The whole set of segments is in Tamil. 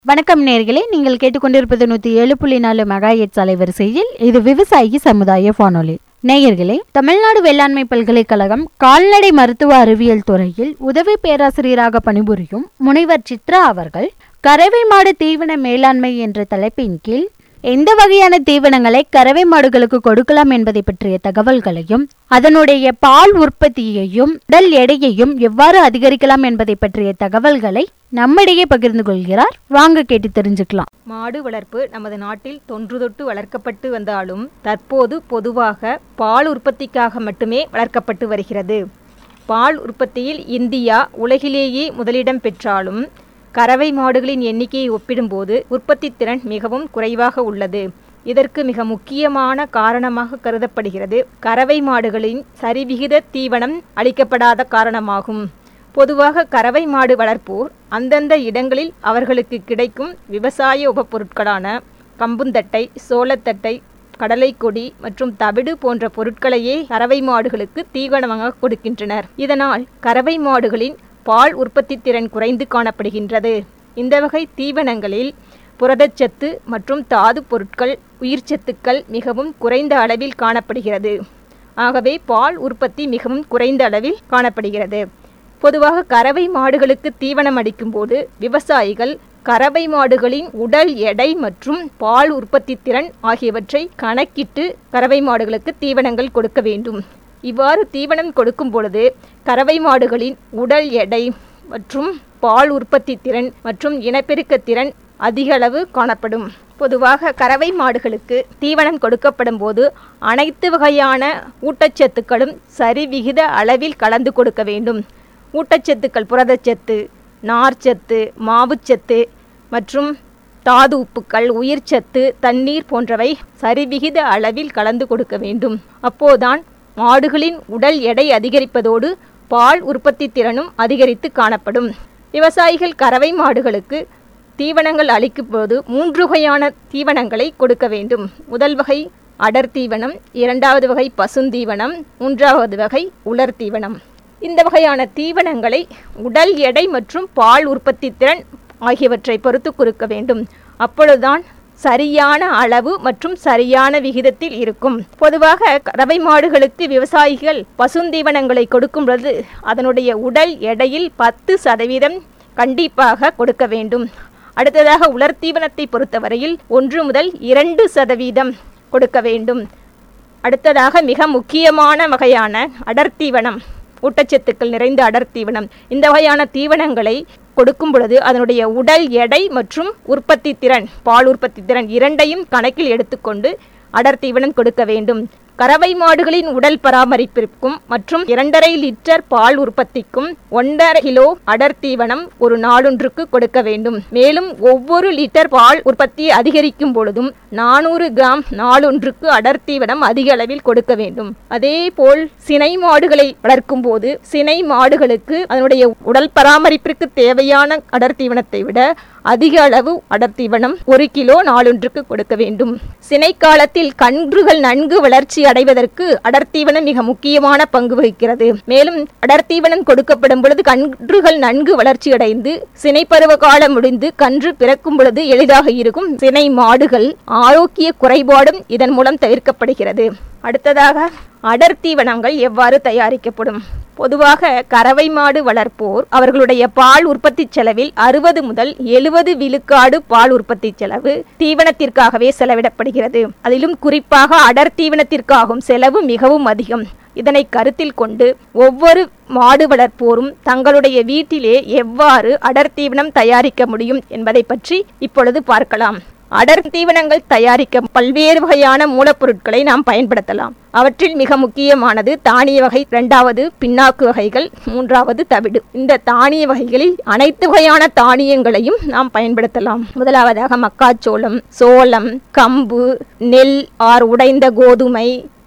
வணக்கம் நேர்களே நீங்கள் கேட்டுக்கொண்டிருப்பது நூத்தி ஏழு புள்ளி நாலு மெகாஹெட்ஸ் அலைவரிசையில் இது விவசாயி சமுதாய வானொலி நேயர்களே தமிழ்நாடு வேளாண்மை பல்கலைக்கழகம் கால்நடை மருத்துவ அறிவியல் துறையில் உதவி பேராசிரியராக பணிபுரியும் முனைவர் சித்ரா அவர்கள் கறவை மாடு தீவன மேலாண்மை என்ற தலைப்பின் கீழ் எந்த வகையான தீவனங்களை கறவை மாடுகளுக்கு கொடுக்கலாம் என்பதை பற்றிய தகவல்களையும் அதனுடைய பால் உற்பத்தியையும் உடல் எடையையும் எவ்வாறு அதிகரிக்கலாம் என்பதை பற்றிய தகவல்களை நம்மிடையே பகிர்ந்து கொள்கிறார் வாங்க கேட்டு தெரிஞ்சுக்கலாம் மாடு வளர்ப்பு நமது நாட்டில் தொன்று தொட்டு வளர்க்கப்பட்டு வந்தாலும் தற்போது பொதுவாக பால் உற்பத்திக்காக மட்டுமே வளர்க்கப்பட்டு வருகிறது பால் உற்பத்தியில் இந்தியா உலகிலேயே முதலிடம் பெற்றாலும் கறவை மாடுகளின் எண்ணிக்கையை ஒப்பிடும்போது உற்பத்தித் திறன் மிகவும் குறைவாக உள்ளது இதற்கு மிக முக்கியமான காரணமாக கருதப்படுகிறது கறவை மாடுகளின் சரிவிகித தீவனம் அளிக்கப்படாத காரணமாகும் பொதுவாக கறவை மாடு வளர்ப்போர் அந்தந்த இடங்களில் அவர்களுக்கு கிடைக்கும் விவசாய உபப்பொருட்களான கம்புந்தட்டை சோளத்தட்டை கடலைக்கொடி மற்றும் தவிடு போன்ற பொருட்களையே கறவை மாடுகளுக்கு தீவனமாக கொடுக்கின்றனர் இதனால் கறவை மாடுகளின் பால் உற்பத்தி திறன் குறைந்து காணப்படுகின்றது இந்த வகை தீவனங்களில் புரதச்சத்து மற்றும் தாது பொருட்கள் உயிர்ச்சத்துக்கள் மிகவும் குறைந்த அளவில் காணப்படுகிறது ஆகவே பால் உற்பத்தி மிகவும் குறைந்த அளவில் காணப்படுகிறது பொதுவாக கறவை மாடுகளுக்கு தீவனம் அளிக்கும்போது விவசாயிகள் கறவை மாடுகளின் உடல் எடை மற்றும் பால் உற்பத்தி திறன் ஆகியவற்றை கணக்கிட்டு கறவை மாடுகளுக்கு தீவனங்கள் கொடுக்க வேண்டும் இவ்வாறு தீவனம் கொடுக்கும் பொழுது கறவை மாடுகளின் உடல் எடை மற்றும் பால் உற்பத்தி திறன் மற்றும் இனப்பெருக்க திறன் அதிக அளவு காணப்படும் பொதுவாக கறவை மாடுகளுக்கு தீவனம் கொடுக்கப்படும் போது அனைத்து வகையான ஊட்டச்சத்துக்களும் சரிவிகித அளவில் கலந்து கொடுக்க வேண்டும் ஊட்டச்சத்துக்கள் புரதச்சத்து நார்ச்சத்து மாவுச்சத்து மற்றும் தாது உப்புக்கள் உயிர்ச்சத்து தண்ணீர் போன்றவை சரிவிகித அளவில் கலந்து கொடுக்க வேண்டும் அப்போதான் மாடுகளின் உடல் எடை அதிகரிப்பதோடு பால் உற்பத்தி திறனும் அதிகரித்து காணப்படும் விவசாயிகள் கறவை மாடுகளுக்கு தீவனங்கள் அளிக்கும் போது மூன்று வகையான தீவனங்களை கொடுக்க வேண்டும் முதல் வகை அடர் தீவனம் இரண்டாவது வகை பசுந்தீவனம் மூன்றாவது வகை உலர் தீவனம் இந்த வகையான தீவனங்களை உடல் எடை மற்றும் பால் உற்பத்தி திறன் ஆகியவற்றை பொறுத்து கொடுக்க வேண்டும் அப்பொழுதுதான் சரியான அளவு மற்றும் சரியான விகிதத்தில் இருக்கும் பொதுவாக கறவை மாடுகளுக்கு விவசாயிகள் பசுந்தீவனங்களை கொடுக்கும் பொழுது அதனுடைய உடல் எடையில் பத்து சதவீதம் கண்டிப்பாக கொடுக்க வேண்டும் அடுத்ததாக உலர் தீவனத்தை பொறுத்தவரையில் ஒன்று முதல் இரண்டு சதவீதம் கொடுக்க வேண்டும் அடுத்ததாக மிக முக்கியமான வகையான அடர்த்தீவனம் ஊட்டச்சத்துக்கள் நிறைந்த அடர் தீவனம் இந்த வகையான தீவனங்களை கொடுக்கும் பொழுது அதனுடைய உடல் எடை மற்றும் உற்பத்தி திறன் பால் உற்பத்தி திறன் இரண்டையும் கணக்கில் எடுத்துக்கொண்டு அடர் தீவனம் கொடுக்க வேண்டும் கறவை மாடுகளின் உடல் பராமரிப்பிற்கும் மற்றும் இரண்டரை லிட்டர் பால் உற்பத்திக்கும் ஒன்றரை கிலோ அடர் தீவனம் ஒரு நாளொன்றுக்கு கொடுக்க வேண்டும் மேலும் ஒவ்வொரு லிட்டர் பால் உற்பத்தி அதிகரிக்கும் பொழுதும் நானூறு கிராம் நாளொன்றுக்கு அடர் தீவனம் அதிக அளவில் கொடுக்க வேண்டும் அதே போல் சினை மாடுகளை வளர்க்கும் போது சினை மாடுகளுக்கு அதனுடைய உடல் பராமரிப்பிற்கு தேவையான அடர் தீவனத்தை விட அதிக அளவு அடர் தீவனம் ஒரு கிலோ நாளொன்றுக்கு கொடுக்க வேண்டும் சினை காலத்தில் கன்றுகள் நன்கு வளர்ச்சி அடைவதற்கு அடர்த்தீவனம் மிக முக்கியமான பங்கு வகிக்கிறது மேலும் அடர்த்தீவனம் கொடுக்கப்படும் பொழுது கன்றுகள் நன்கு வளர்ச்சி அடைந்து சினை பருவ காலம் முடிந்து கன்று பிறக்கும் பொழுது எளிதாக இருக்கும் சினை மாடுகள் ஆரோக்கிய குறைபாடும் இதன் மூலம் தவிர்க்கப்படுகிறது அடுத்ததாக அடர்த்தீவனங்கள் எவ்வாறு தயாரிக்கப்படும் பொதுவாக கறவை மாடு வளர்ப்போர் அவர்களுடைய பால் உற்பத்தி செலவில் அறுபது முதல் எழுபது விழுக்காடு பால் உற்பத்தி செலவு தீவனத்திற்காகவே செலவிடப்படுகிறது அதிலும் குறிப்பாக அடர் தீவனத்திற்காகும் செலவு மிகவும் அதிகம் இதனை கருத்தில் கொண்டு ஒவ்வொரு மாடு வளர்ப்போரும் தங்களுடைய வீட்டிலே எவ்வாறு அடர் தீவனம் தயாரிக்க முடியும் என்பதை பற்றி இப்பொழுது பார்க்கலாம் அடர் தீவனங்கள் தயாரிக்க பல்வேறு வகையான மூலப்பொருட்களை நாம் பயன்படுத்தலாம் அவற்றில் மிக முக்கியமானது தானிய வகை இரண்டாவது பின்னாக்கு வகைகள் மூன்றாவது தவிடு இந்த தானிய வகைகளில் அனைத்து வகையான தானியங்களையும் நாம் பயன்படுத்தலாம் முதலாவதாக மக்காச்சோளம் சோளம் கம்பு நெல் ஆர் உடைந்த கோதுமை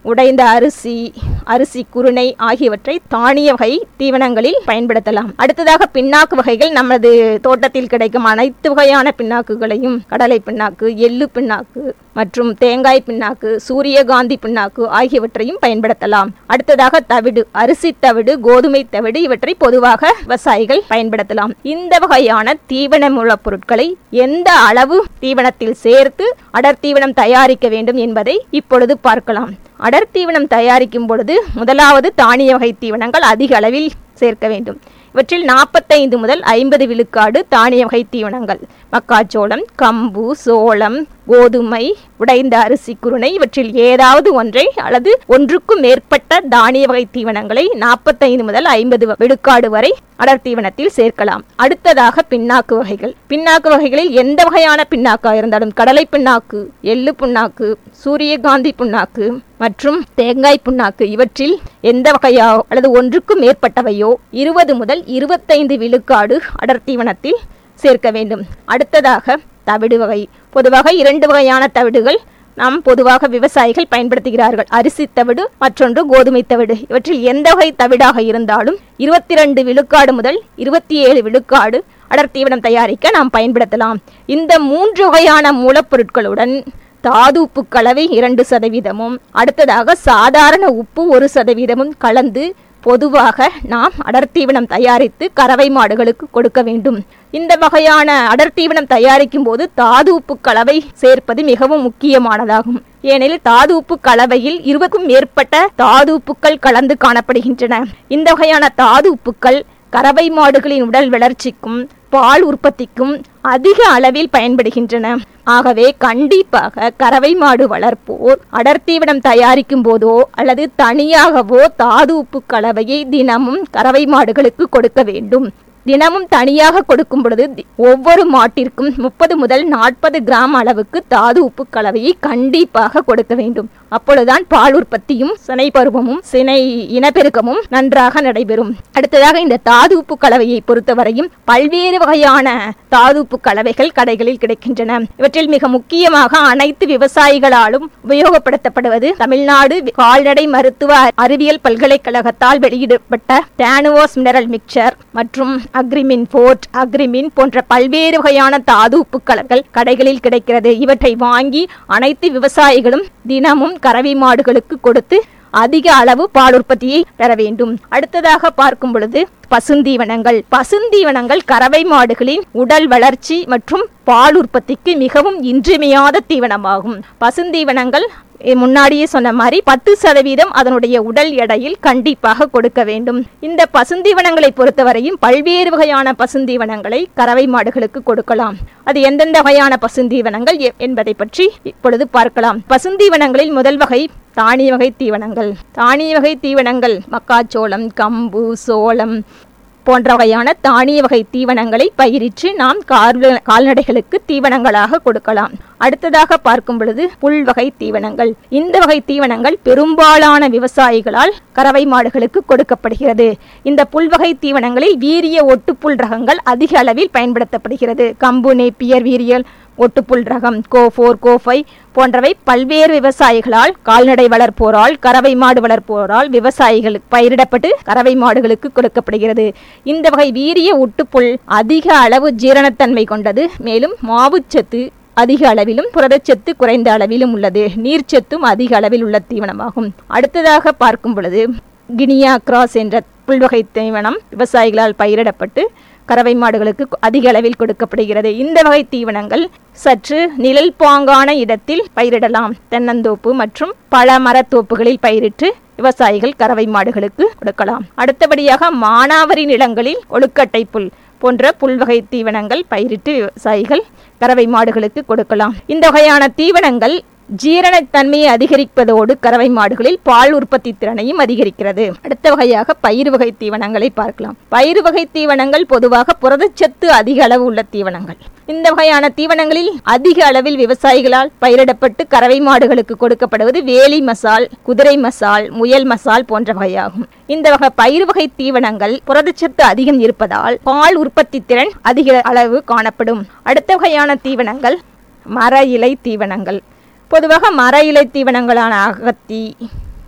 உடைந்த அரிசி அரிசி குருணை ஆகியவற்றை தானிய வகை தீவனங்களில் பயன்படுத்தலாம் அடுத்ததாக பின்னாக்கு வகைகள் நமது தோட்டத்தில் கிடைக்கும் அனைத்து வகையான பின்னாக்குகளையும் கடலை பின்னாக்கு எள்ளு பின்னாக்கு மற்றும் தேங்காய் பின்னாக்கு சூரியகாந்தி பின்னாக்கு ஆகியவற்றையும் பயன்படுத்தலாம் அடுத்ததாக தவிடு அரிசி தவிடு கோதுமை தவிடு இவற்றை பொதுவாக விவசாயிகள் பயன்படுத்தலாம் இந்த வகையான தீவன மூலப்பொருட்களை எந்த அளவு தீவனத்தில் சேர்த்து அடர் தீவனம் தயாரிக்க வேண்டும் என்பதை இப்பொழுது பார்க்கலாம் அடர் தீவனம் தயாரிக்கும் பொழுது முதலாவது தானிய வகை தீவனங்கள் அதிக அளவில் சேர்க்க வேண்டும் இவற்றில் நாற்பத்தைந்து முதல் ஐம்பது விழுக்காடு தானிய வகை தீவனங்கள் மக்காச்சோளம் கம்பு சோளம் கோதுமை உடைந்த அரிசி குருணை இவற்றில் ஏதாவது ஒன்றை அல்லது ஒன்றுக்கும் மேற்பட்ட தானிய வகை தீவனங்களை நாற்பத்தைந்து முதல் ஐம்பது விழுக்காடு வரை அடர் தீவனத்தில் சேர்க்கலாம் அடுத்ததாக பின்னாக்கு வகைகள் பின்னாக்கு வகைகளில் எந்த வகையான பின்னாக்கா இருந்தாலும் கடலை பின்னாக்கு எள்ளு புண்ணாக்கு சூரியகாந்தி புண்ணாக்கு மற்றும் தேங்காய் புண்ணாக்கு இவற்றில் எந்த வகையோ அல்லது ஒன்றுக்கும் மேற்பட்டவையோ இருபது முதல் இருபத்தைந்து விழுக்காடு அடர் தீவனத்தில் சேர்க்க வேண்டும் அடுத்ததாக தவிடு வகை பொதுவாக இரண்டு வகையான தவிடுகள் நாம் பொதுவாக விவசாயிகள் பயன்படுத்துகிறார்கள் அரிசி தவிடு மற்றொன்று கோதுமை தவிடு இவற்றில் எந்த வகை தவிடாக இருந்தாலும் இருபத்தி ரெண்டு விழுக்காடு முதல் இருபத்தி ஏழு விழுக்காடு அடர் தீவனம் தயாரிக்க நாம் பயன்படுத்தலாம் இந்த மூன்று வகையான மூலப்பொருட்களுடன் தாது உப்பு கலவை இரண்டு சதவீதமும் அடுத்ததாக சாதாரண உப்பு ஒரு சதவீதமும் கலந்து பொதுவாக நாம் அடர்த்தீவனம் தயாரித்து கறவை மாடுகளுக்கு கொடுக்க வேண்டும் இந்த வகையான அடர்த்தீவனம் தயாரிக்கும் போது தாது உப்பு கலவை சேர்ப்பது மிகவும் முக்கியமானதாகும் ஏனெனில் தாது உப்பு கலவையில் இருபதுக்கும் மேற்பட்ட தாது உப்புக்கள் கலந்து காணப்படுகின்றன இந்த வகையான தாது உப்புக்கள் கறவை மாடுகளின் உடல் வளர்ச்சிக்கும் பால் உற்பத்திக்கும் அதிக அளவில் பயன்படுகின்றன ஆகவே கண்டிப்பாக கறவை மாடு வளர்ப்போர் அடர்த்தீவனம் தயாரிக்கும் போதோ அல்லது தனியாகவோ தாது உப்பு கலவையை தினமும் கறவை மாடுகளுக்கு கொடுக்க வேண்டும் தினமும் தனியாக கொடுக்கும் பொழுது தி- ஒவ்வொரு மாட்டிற்கும் முப்பது முதல் நாற்பது கிராம் அளவுக்கு தாது உப்பு கலவையை கண்டிப்பாக கொடுக்க வேண்டும் அப்பொழுதுதான் பால் உற்பத்தியும் சினை பருவமும் சினை இனப்பெருக்கமும் நன்றாக நடைபெறும் அடுத்ததாக இந்த தாது உப்பு கலவையை பொறுத்தவரையும் பல்வேறு வகையான தாது உப்பு கலவைகள் கடைகளில் கிடைக்கின்றன இவற்றில் மிக முக்கியமாக அனைத்து விவசாயிகளாலும் உபயோகப்படுத்தப்படுவது தமிழ்நாடு கால்நடை மருத்துவ அறிவியல் பல்கலைக்கழகத்தால் வெளியிடப்பட்ட டேனுவோஸ் மினரல் மிக்சர் மற்றும் அக்ரிமின் போர்ட் அக்ரிமின் போன்ற பல்வேறு வகையான தாது உப்பு கலர்கள் கடைகளில் கிடைக்கிறது இவற்றை வாங்கி அனைத்து விவசாயிகளும் தினமும் கறவை மாடுகளுக்கு கொடுத்து அதிக அளவு பால் உற்பத்தியை பெற வேண்டும் அடுத்ததாக பார்க்கும் பொழுது பசுந்தீவனங்கள் பசுந்தீவனங்கள் கறவை மாடுகளின் உடல் வளர்ச்சி மற்றும் பால் உற்பத்திக்கு மிகவும் இன்றியமையாத தீவனமாகும் பசுந்தீவனங்கள் இ- முன்னாடியே சொன்ன மாதிரி பத்து சதவீதம் அதனுடைய உடல் எடையில் கண்டிப்பாக கொடுக்க வேண்டும் இந்த பசுந்தீவனங்களை பொறுத்தவரையும் பல்வேறு வகையான பசுந்தீவனங்களை கறவை மாடுகளுக்கு கொடுக்கலாம் அது எந்தெந்த வகையான பசுந்தீவனங்கள் எ- என்பதை பற்றி இப்பொழுது பார்க்கலாம் பசுந்தீவனங்களில் முதல் வகை தானிய வகை தீவனங்கள் தானிய வகை தீவனங்கள் மக்காச்சோளம் கம்பு சோளம் போன்ற வகையான தானிய வகை தீவனங்களை பயிரிட்டு நாம் கால்ந- கால்நடைகளுக்கு தீவனங்களாக கொடுக்கலாம் அடுத்ததாக பார்க்கும் பொழுது புல் வகை தீவனங்கள் இந்த வகை தீவனங்கள் பெரும்பாலான விவசாயிகளால் கறவை மாடுகளுக்கு கொடுக்கப்படுகிறது இந்த புல்வகை தீவனங்களில் வீரிய ஒட்டுப்புல் ரகங்கள் அதிக அளவில் பயன்படுத்தப்படுகிறது கம்பு நேப்பியர் வீரியல் ஒட்டுப்புல் ரகம் கோ ஃபோர் கோ ஃபைவ் போன்றவை பல்வேறு விவசாயிகளால் கால்நடை வளர்ப்போரால் கறவை மாடு வளர்ப்போரால் விவசாயிகளுக்கு பயிரிடப்பட்டு கறவை மாடுகளுக்கு கொடுக்கப்படுகிறது இந்த வகை வீரிய ஒட்டுப்புல் அதிக அளவு ஜீரணத்தன்மை கொண்டது மேலும் மாவுச்சத்து அதிக அளவிலும் புரதச்சத்து குறைந்த அளவிலும் உள்ளது நீர்ச்சத்தும் அதிக அளவில் உள்ள தீவனமாகும் அடுத்ததாக பார்க்கும் பொழுது கினியா கிராஸ் என்ற புல்வகை தீவனம் விவசாயிகளால் பயிரிடப்பட்டு கறவை மாடுகளுக்கு கு- அதிக அளவில் கொடுக்கப்படுகிறது இந்த வகை தீவனங்கள் சற்று நிழல் பாங்கான இடத்தில் பயிரிடலாம் தென்னந்தோப்பு மற்றும் பல மரத்தோப்புகளில் பயிரிட்டு விவசாயிகள் கறவை மாடுகளுக்கு கொடுக்கலாம் அடுத்தபடியாக மானாவரி நிலங்களில் ஒழுக்கட்டை புல் போன்ற புல்வகை தீவனங்கள் பயிரிட்டு விவசாயிகள் கறவை மாடுகளுக்கு கொடுக்கலாம் இந்த வகையான தீவனங்கள் ஜீரணத்தன்மையை அதிகரிப்பதோடு கறவை மாடுகளில் பால் உற்பத்தி திறனையும் அதிகரிக்கிறது அடுத்த வகையாக பயிர் வகை தீவனங்களை பார்க்கலாம் பயிர் வகை தீவனங்கள் பொதுவாக புரதச்சத்து அதிக அளவு உள்ள தீவனங்கள் இந்த வகையான தீவனங்களில் அதிக அளவில் விவசாயிகளால் பயிரிடப்பட்டு கறவை மாடுகளுக்கு கொடுக்கப்படுவது வேலி மசால் குதிரை மசால் முயல் மசால் போன்ற வகையாகும் இந்த வகை பயிர் வகை தீவனங்கள் புரதச்சத்து அதிகம் இருப்பதால் பால் உற்பத்தி திறன் அதிக அளவு காணப்படும் அடுத்த வகையான தீவனங்கள் மர இலை தீவனங்கள் பொதுவாக மர இலை தீவனங்களான அகத்தி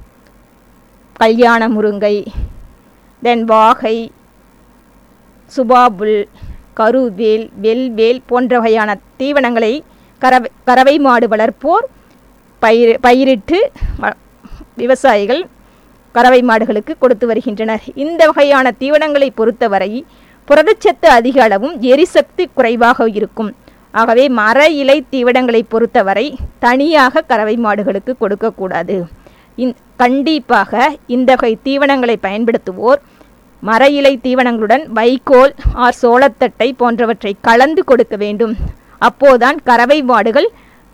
கல்யாண முருங்கை தென் வாகை சுபாபுல் கருவேல் வெல்வேல் போன்ற வகையான தீவனங்களை கறவை கறவை மாடு வளர்ப்போர் பயிர் பயிரிட்டு வ- விவசாயிகள் கறவை மாடுகளுக்கு கொடுத்து வருகின்றனர் இந்த வகையான தீவனங்களை பொறுத்தவரை புரதச்சத்து அதிக அளவும் எரிசக்தி குறைவாக இருக்கும் ஆகவே மர இலை தீவனங்களை பொறுத்தவரை தனியாக கறவை மாடுகளுக்கு கொடுக்கக்கூடாது இந் கண்டிப்பாக இந்த வகை தீவனங்களை பயன்படுத்துவோர் மர இலை தீவனங்களுடன் வைக்கோல் ஆர் சோளத்தட்டை போன்றவற்றை கலந்து கொடுக்க வேண்டும் அப்போதான் கறவை மாடுகள்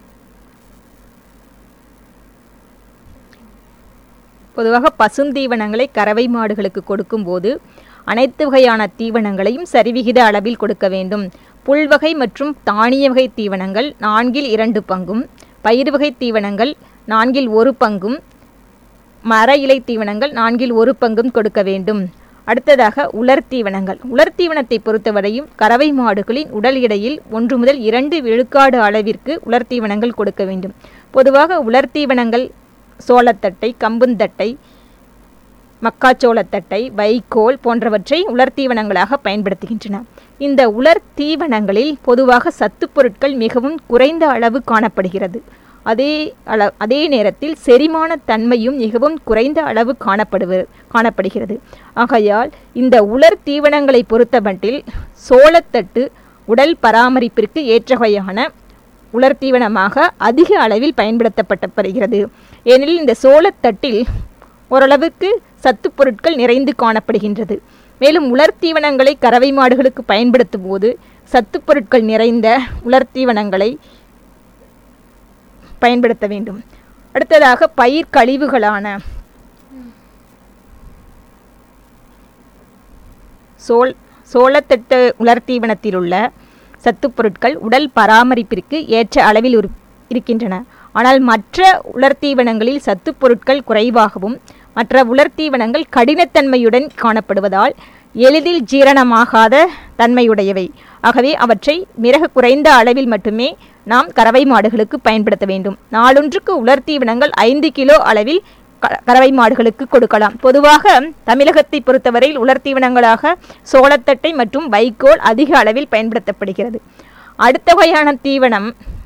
பொதுவாக பசுந்தீவனங்களை கறவை மாடுகளுக்கு கொடுக்கும்போது அனைத்து வகையான தீவனங்களையும் சரிவிகித அளவில் கொடுக்க வேண்டும் புல்வகை மற்றும் தானிய வகை தீவனங்கள் நான்கில் இரண்டு பங்கும் பயிர் வகை தீவனங்கள் நான்கில் ஒரு பங்கும் மர இலை தீவனங்கள் நான்கில் ஒரு பங்கும் கொடுக்க வேண்டும் அடுத்ததாக உலர் தீவனங்கள் உலர் தீவனத்தை பொறுத்தவரையும் கறவை மாடுகளின் உடல் எடையில் ஒன்று முதல் இரண்டு விழுக்காடு அளவிற்கு உலர் தீவனங்கள் கொடுக்க வேண்டும் பொதுவாக உலர் தீவனங்கள் சோளத்தட்டை கம்புந்தட்டை மக்காச்சோளத்தட்டை வைக்கோல் போன்றவற்றை உலர் தீவனங்களாக பயன்படுத்துகின்றன இந்த உலர் தீவனங்களில் பொதுவாக சத்துப் பொருட்கள் மிகவும் குறைந்த அளவு காணப்படுகிறது அதே அள அதே நேரத்தில் செரிமான தன்மையும் மிகவும் குறைந்த அளவு காணப்படுவ காணப்படுகிறது ஆகையால் இந்த உலர் தீவனங்களை பொறுத்தமட்டில் சோளத்தட்டு உடல் பராமரிப்பிற்கு ஏற்ற வகையான உலர் தீவனமாக அதிக அளவில் பயன்படுத்தப்பட்டப்படுகிறது ஏனெனில் இந்த சோளத்தட்டில் ஓரளவுக்கு சத்துப் பொருட்கள் நிறைந்து காணப்படுகின்றது மேலும் உலர் தீவனங்களை கறவை மாடுகளுக்கு பயன்படுத்தும் போது சத்துப் பொருட்கள் நிறைந்த உலர் தீவனங்களை பயன்படுத்த வேண்டும் அடுத்ததாக பயிர் கழிவுகளான சோல் சோளத்தட்டு உலர் தீவனத்தில் உள்ள சத்துப் பொருட்கள் உடல் பராமரிப்பிற்கு ஏற்ற அளவில் உரு- இருக்கின்றன ஆனால் மற்ற உலர் தீவனங்களில் சத்துப் பொருட்கள் குறைவாகவும் மற்ற உலர் தீவனங்கள் கடினத்தன்மையுடன் காணப்படுவதால் எளிதில் ஜீரணமாகாத தன்மையுடையவை ஆகவே அவற்றை மிக குறைந்த அளவில் மட்டுமே நாம் கறவை மாடுகளுக்கு பயன்படுத்த வேண்டும் நாளொன்றுக்கு உலர் தீவனங்கள் ஐந்து கிலோ அளவில் க- கறவை மாடுகளுக்கு கொடுக்கலாம் பொதுவாக தமிழகத்தை பொறுத்தவரையில் உலர் தீவனங்களாக சோளத்தட்டை மற்றும் வைக்கோல் அதிக அளவில் பயன்படுத்தப்படுகிறது அடுத்த வகையான தீவனம்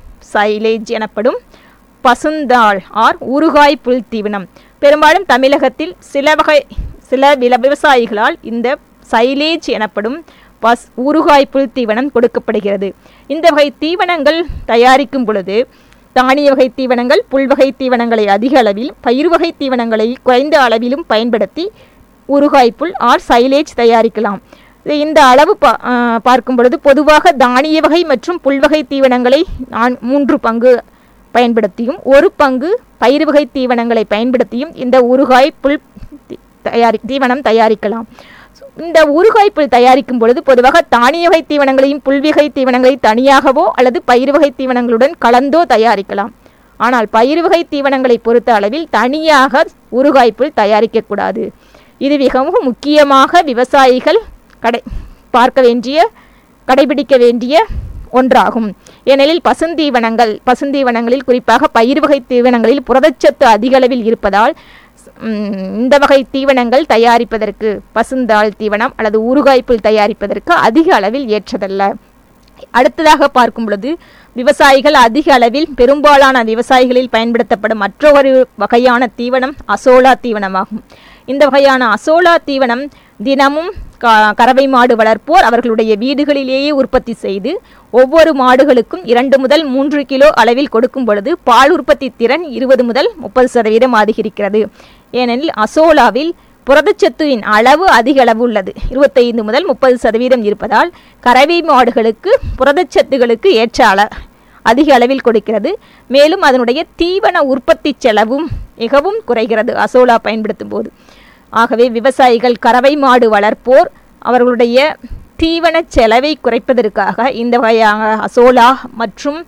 சைலேஜ் எனப்படும் பசுந்தாள் ஆர் ஊறுகாய் புல் தீவனம் பெரும்பாலும் தமிழகத்தில் சில வகை சில வில விவசாயிகளால் இந்த சைலேஜ் எனப்படும் பஸ் ஊறுகாய் புல் தீவனம் கொடுக்கப்படுகிறது இந்த வகை தீவனங்கள் தயாரிக்கும் பொழுது தானிய வகை தீவனங்கள் புல்வகை தீவனங்களை அதிக அளவில் பயிர் வகை தீவனங்களை குறைந்த அளவிலும் பயன்படுத்தி ஊறுகாய் புல் ஆர் சைலேஜ் தயாரிக்கலாம் இது இந்த அளவு பா ஆ, பார்க்கும் பொழுது பொதுவாக தானிய வகை மற்றும் புல்வகை தீவனங்களை நான் மூன்று பங்கு பயன்படுத்தியும் ஒரு பங்கு பயிர் வகை தீவனங்களை பயன்படுத்தியும் இந்த ஊறுகாய் புல் தி- தயாரி தீவனம் தயாரிக்கலாம் இந்த ஊறுகாய் புல் தயாரிக்கும் பொழுது பொதுவாக தானிய வகை தீவனங்களையும் புல்வகை தீவனங்களை தனியாகவோ அல்லது பயிர் வகை தீவனங்களுடன் கலந்தோ தயாரிக்கலாம் ஆனால் பயிர் வகை தீவனங்களை பொறுத்த அளவில் தனியாக ஊறுகாய் புல் தயாரிக்கக்கூடாது இது மிகவும் முக்கியமாக விவசாயிகள் கடை பார்க்க வேண்டிய கடைபிடிக்க வேண்டிய ஒன்றாகும் ஏனெனில் பசுந்தீவனங்கள் பசுந்தீவனங்களில் குறிப்பாக பயிர் வகை தீவனங்களில் புரதச்சத்து அதிக அளவில் இருப்பதால் ம், இந்த வகை தீவனங்கள் தயாரிப்பதற்கு பசுந்தாள் தீவனம் அல்லது ஊறுகாய்ப்புல் தயாரிப்பதற்கு அதிக அளவில் ஏற்றதல்ல அடுத்ததாக பார்க்கும் பொழுது விவசாயிகள் அதிக அளவில் பெரும்பாலான விவசாயிகளில் பயன்படுத்தப்படும் மற்றொரு வகையான தீவனம் அசோலா தீவனமாகும் இந்த வகையான அசோலா தீவனம் தினமும் க கறவை மாடு வளர்ப்போர் அவர்களுடைய வீடுகளிலேயே உற்பத்தி செய்து ஒவ்வொரு மாடுகளுக்கும் இரண்டு முதல் மூன்று கிலோ அளவில் கொடுக்கும் பொழுது பால் உற்பத்தி திறன் இருபது முதல் முப்பது சதவீதம் அதிகரிக்கிறது ஏனெனில் அசோலாவில் புரதச்சத்துவின் அளவு அதிக அளவு உள்ளது இருபத்தைந்து முதல் முப்பது சதவீதம் இருப்பதால் கறவை மாடுகளுக்கு புரதச்சத்துகளுக்கு ஏற்ற அள அதிக அளவில் கொடுக்கிறது மேலும் அதனுடைய தீவன உற்பத்தி செலவும் மிகவும் குறைகிறது அசோலா பயன்படுத்தும் போது ஆகவே விவசாயிகள் கறவை மாடு வளர்ப்போர் அவர்களுடைய தீவன செலவை குறைப்பதற்காக இந்த வகையான அசோலா மற்றும்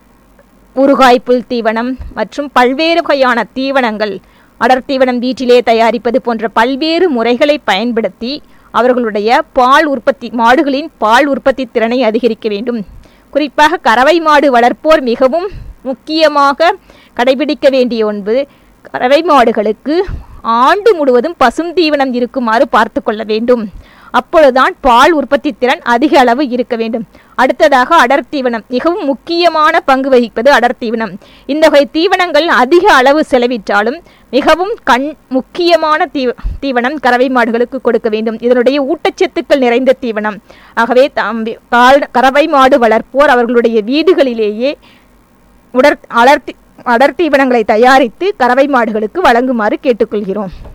ஊறுகாய் புல் தீவனம் மற்றும் பல்வேறு வகையான தீவனங்கள் அடர் தீவனம் வீட்டிலே தயாரிப்பது போன்ற பல்வேறு முறைகளை பயன்படுத்தி அவர்களுடைய பால் உற்பத்தி மாடுகளின் பால் உற்பத்தி திறனை அதிகரிக்க வேண்டும் குறிப்பாக கறவை மாடு வளர்ப்போர் மிகவும் முக்கியமாக கடைபிடிக்க வேண்டிய ஒன்று கறவை மாடுகளுக்கு ஆண்டு முழுவதும் பசும் தீவனம் இருக்குமாறு பார்த்து கொள்ள வேண்டும் அப்பொழுதுதான் பால் உற்பத்தி திறன் அதிக அளவு இருக்க வேண்டும் அடுத்ததாக அடர் தீவனம் மிகவும் முக்கியமான பங்கு வகிப்பது அடர் தீவனம் இந்த வகை தீவனங்கள் அதிக அளவு செலவிட்டாலும் மிகவும் கண் முக்கியமான தீவ தீவனம் கறவை மாடுகளுக்கு கொடுக்க வேண்டும் இதனுடைய ஊட்டச்சத்துக்கள் நிறைந்த தீவனம் ஆகவே தம்பி கால் கறவை மாடு வளர்ப்போர் அவர்களுடைய வீடுகளிலேயே உடற் அடர்த்தி அடர் தீவனங்களை தயாரித்து கறவை மாடுகளுக்கு வழங்குமாறு கேட்டுக்கொள்கிறோம்